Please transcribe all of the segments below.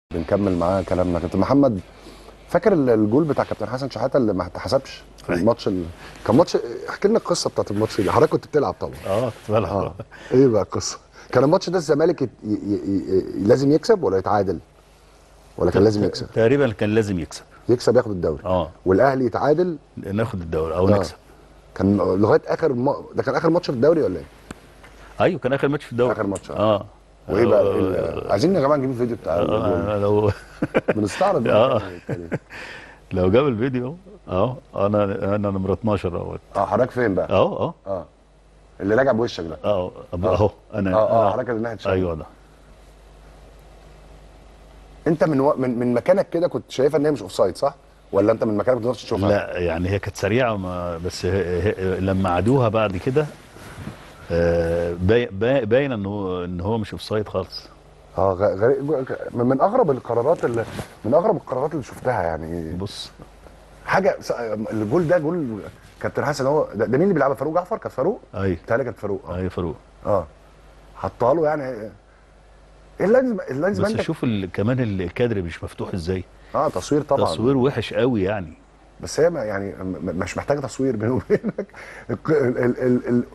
بنكمل معاه كلامنا كابتن محمد فاكر ال- الجول بتاع كابتن حسن شحاته اللي ما اتحسبش في أيوة. الماتش ال... كان ماتش احكي لنا القصه بتاعت الماتش دي حضرتك كنت بتلعب طبعا اه كنت بلعب اه ايه بقى القصه كان الماتش ده الزمالك يت... ي... ي... ي... لازم يكسب ولا يتعادل ولا كان لازم يكسب تقريبا كان لازم يكسب يكسب ياخد الدوري اه والاهلي يتعادل ناخد الدوري او آه. نكسب كان لغايه اخر م... ده كان اخر ماتش في الدوري ولا ايه ايوه كان اخر ماتش في الدوري آخر ماتش، اه وايه بقى آه، ال... عايزين يا جماعه نجيب الفيديو بتاع الجول. آه، لو بنستعرض بقى آه. التاني. لو جاب الفيديو اه انا انا نمره 12 اهوت اه حضرتك فين بقى اهو اه اه اللي راجع بوشك ده اه اهو انا اه اه أنا- حضرتك اللي ناحيه الشمال. ايوه ده انت من و... من من مكانك كده كنت شايفها ان هي مش اوف سايد صح؟ ولا انت من مكانك ما تقدرش تشوفها؟ لا يعني هي كانت سريعه ما بس هي هي لما عادوها بعد كده آه، باي- باي- باين ان هو ان هو مش اوف سايد خالص اه غ- غريب من من اغرب القرارات اللي من اغرب القرارات اللي شفتها يعني بص حاجه س- الجول ده جول كابتن حسن هو ده, ده مين اللي بيلعبها فاروق جعفر كانت فاروق؟ ايوه بتهيألي كانت فاروق اه ايوه فاروق اه حطها له يعني ايه اللاينز اللاينز بس مان ده شوف ال- كمان الكادر مش مفتوح ازاي اه تصوير طبعا تصوير وحش قوي يعني بس هي ما- يعني م- مش محتاجه تصوير بيني وبينك الق- ال ال ال ال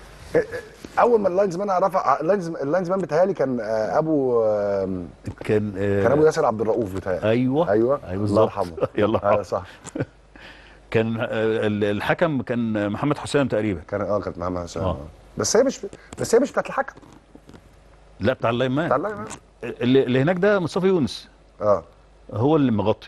اول ما اللاينز مان رفع اللاينز اللاينز مان بيتهيألي كان آه، ابو آم، كان آه، كان ابو ياسر عبد الرؤوف بيتهيألي ايوه ايوه ايوه الله بالظبط يرحمه يلا ايوه يرحمه صح كان آه، ال- الحكم كان محمد حسام تقريبا كان اه كانت محمد حسام آه. آه. بس هي مش بس هي مش بتاعت الحكم لا بتاع اللاين بتاع مان اللاين مان اللي, اللي هناك ده مصطفى يونس اه هو اللي مغطي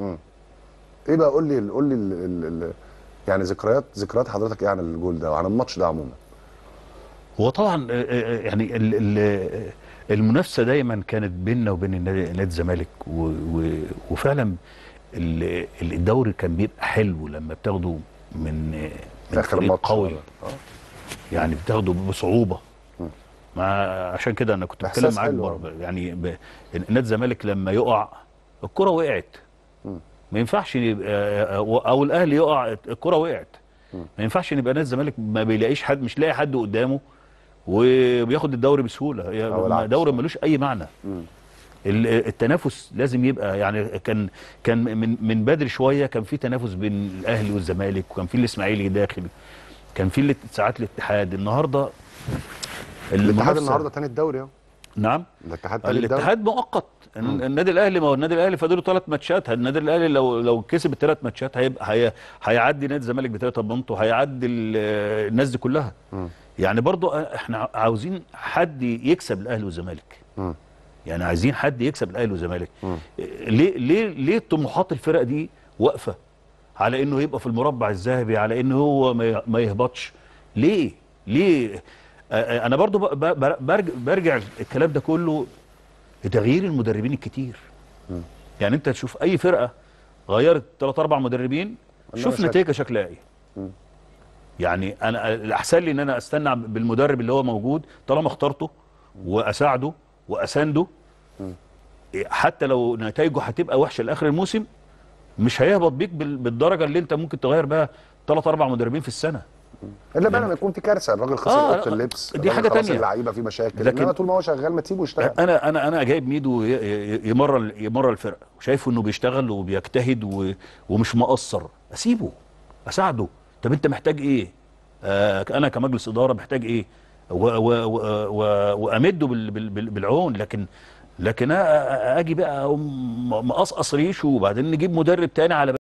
ايه بقى قول لي قول لي ال- ال- ال- يعني ذكريات ذكريات حضرتك ايه عن الجول ده وعن الماتش ده عموما هو طبعا آه، آه، يعني ال- ال- المنافسه دايما كانت بيننا وبين النادي نادي الزمالك و- و- وفعلا ال- الدوري كان بيبقى حلو لما بتاخده من في من اخر فريق ماتش قوي اه يعني بتاخده بصعوبه مع عشان كده انا كنت إحساس بتكلم معاك حلو. بره يعني ب... نادي الزمالك لما يقع الكره وقعت ما ينفعش يبقى او الاهلي يقع الكره وقعت ما ينفعش نبقى نادي الزمالك ما بيلاقيش حد مش لاقي حد قدامه وبياخد الدوري بسهوله أو يعني العكس. دوري ملوش اي معنى ال- التنافس لازم يبقى يعني كان كان من من بدري شويه كان في تنافس بين الاهلي والزمالك وكان في الاسماعيلي داخل كان في الات- ساعات الاتحاد النهارده الاتحاد المنافسة- النهارده تاني الدوري اهو نعم الاتحاد تاني الدوري الاتحاد مؤقت الن- النادي الاهلي ما هو النادي الاهلي فاضله ثلاث ماتشات النادي الاهلي لو لو كسب الثلاث ماتشات هيبقى هي هيعدي نادي الزمالك بثلاثه بونت وهيعدي ال- الناس دي كلها يعني برضو احنا عاوزين حد يكسب الاهلي والزمالك مم. يعني عايزين حد يكسب الاهلي والزمالك ليه ليه ليه طموحات الفرق دي واقفه على انه يبقى في المربع الذهبي على انه هو ما ي- ما يهبطش ليه ليه آه، آه، انا برضو ب- ب- برجع, برجع الكلام ده كله لتغيير المدربين الكتير يعني انت تشوف اي فرقه غيرت ثلاث اربع مدربين الله شوف يسعدك. نتيجه شكلها ايه يعني انا الاحسن لي ان انا استنى بالمدرب اللي هو موجود طالما اخترته واساعده واسانده حتى لو نتائجه هتبقى وحشه لاخر الموسم مش هيهبط بيك بال- بالدرجه اللي انت ممكن تغير بها ثلاث اربع مدربين في السنه الا بقى لما يكون في كارثه الراجل خسر آه، اوضه اللبس دي الراجل حاجة خلاص تانية. اللعيبه في مشاكل لكن- انما طول ما هو شغال ما تسيبه يشتغل انا انا انا جايب ميدو ي- ي- يمرن يمرن الفرقه وشايفه انه بيشتغل وبيجتهد و- ومش مقصر اسيبه اساعده طب انت محتاج ايه آه انا كمجلس اداره محتاج ايه و- و- و- و- وامده بال- بال- بال- بالعون لكن لكن أ- أ- اجي بقى أقوم مقصقص ريشه وبعدين نجيب مدرب تاني على